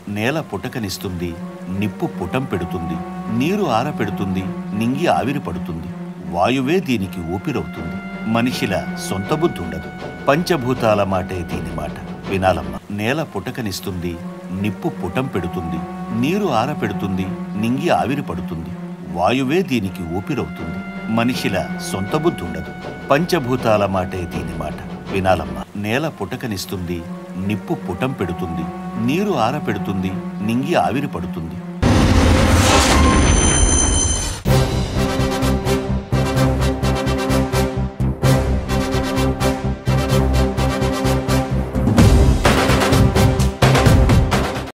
నేల పుటకనిస్తుంది నిప్పు పుటం పెడుతుంది నీరు ఆరపెడుతుంది నింగి ఆవిరి పడుతుంది వాయువే దీనికి ఊపిరవుతుంది మనిషిల సొంత బుద్ధి ఉండదు పంచభూతాల మాటే దీని మాట వినాలమ్మ నేల పుటకనిస్తుంది నిప్పు పుటం పెడుతుంది నీరు ఆరపెడుతుంది నింగి ఆవిరి పడుతుంది వాయువే దీనికి ఊపిరవుతుంది మనిషిల సొంత బుద్ధి ఉండదు పంచభూతాల మాటే దీని మాట వినాలమ్మ నేల పుటకనిస్తుంది నిప్పు పుటం పెడుతుంది నీరు ఆరపెడుతుంది నింగి ఆవిరి పడుతుంది